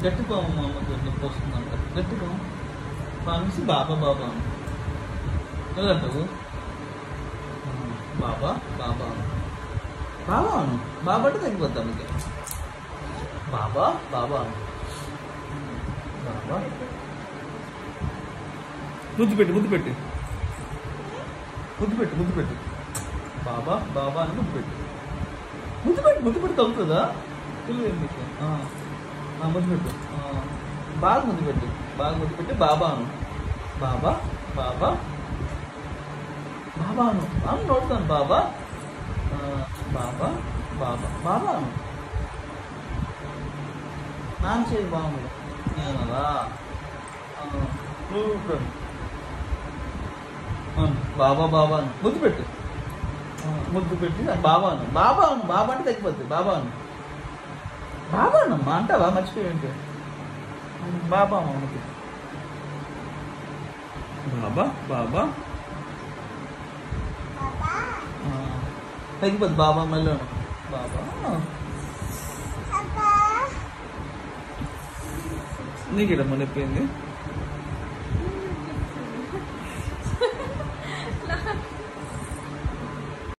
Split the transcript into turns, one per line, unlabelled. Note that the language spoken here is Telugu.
గట్టిగా మా అమ్మకి నొప్పి వస్తుందంట గట్టిగా ప్రామిస్ బాబా బాబా అను. ఎలాంటావు బాబా బాబా అను. బాబా అను బాబా అంటే తగ్గిపోద్దాం మీకు బాబా బాబా అను. బాబా ముద్దు పెట్టి ముద్దు పెట్టి ముద్దు పెట్టి ముద్దు పెట్టి బాబా బాబా అని ముద్దు పెట్టి ముద్దు పెట్టి ముద్దు పెట్టి తగ్గుతుందా తెలియదు మీకు ఆ. ఆ, ముద్దు పెట్టు ఆ. బాగా ముద్దు పెట్టి బాగా ముద్దు పెట్టి బాబా అను బాబా బాబా బాబా అను అను నోడుతాను బాబా ఆ, బాబా బాబా బాబా అను నాన్న చేయి బాగుంది నేనలా ఆ, నువ్వు ఇప్పుడు అను. అను బాబా బాబా అను ముద్దు పెట్టు ఆ, ముద్దు పెట్టి నాకు బాబా అను బాబా అను బాబా అంటే తగ్గిపోద్ది బాబా అను బాబా అన్నమ్మా అంటావా మర్చిపోయింది బాబా మనకి బాబా బాబా ఆ, తగ్గిపోద్ది బాబా మళ్ళీ అను. బాబా నీకు ఇక్కడ మొన్న చెప్పింది